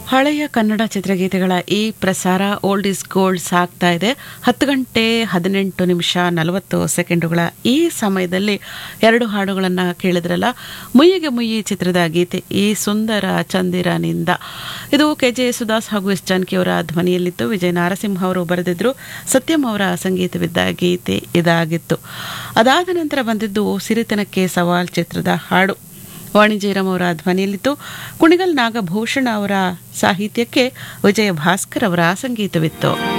ಹಳೆಯ ಕನ್ನಡ ಚಿತ್ರಗೀತೆಗಳ ಈ ಪ್ರಸಾರ ಓಲ್ಡ್ ಇಸ್ ಗೋಲ್ಡ್ ಸಾಗ್ತಾ ಇದೆ ಹತ್ತು ಗಂಟೆ ಹದಿನೆಂಟು ನಿಮಿಷ ನಲವತ್ತು ಸೆಕೆಂಡುಗಳ ಈ ಸಮಯದಲ್ಲಿ ಎರಡು ಹಾಡುಗಳನ್ನು ಕೇಳಿದ್ರಲ್ಲ ಮುಯ್ಯಿಗೆ ಮುಯ್ಯಿ ಚಿತ್ರದ ಗೀತೆ ಈ ಸುಂದರ ಚಂದಿರನಿಂದ ಇದು ಕೆ ಜೆ ಯೇಸುದಾಸ್ ಹಾಗೂ ಎಸ್ ಜಾನಕಿಯವರ ಧ್ವನಿಯಲ್ಲಿತ್ತು ವಿಜಯ ನಾರಸಿಂಹ ಅವರು ಬರೆದಿದ್ರು ಸತ್ಯಂ ಅವರ ಸಂಗೀತವಿದ್ದ ಗೀತೆ ಇದಾಗಿತ್ತು ಅದಾದ ನಂತರ ಬಂದಿದ್ದು ಸಿರಿತನಕ್ಕೆ ಸವಾಲ್ ಚಿತ್ರದ ಹಾಡು ವಾಣಿಜ್ಯರಾಮ್ ಅವರ ಧ್ವನಿಯಲ್ಲಿತ್ತು ಕುಣಿಗಲ್ ನಾಗಭೂಷಣ ಅವರ ಸಾಹಿತ್ಯಕ್ಕೆ ವಿಜಯ ಭಾಸ್ಕರ್ ಅವರ ಸಂಗೀತವಿತ್ತು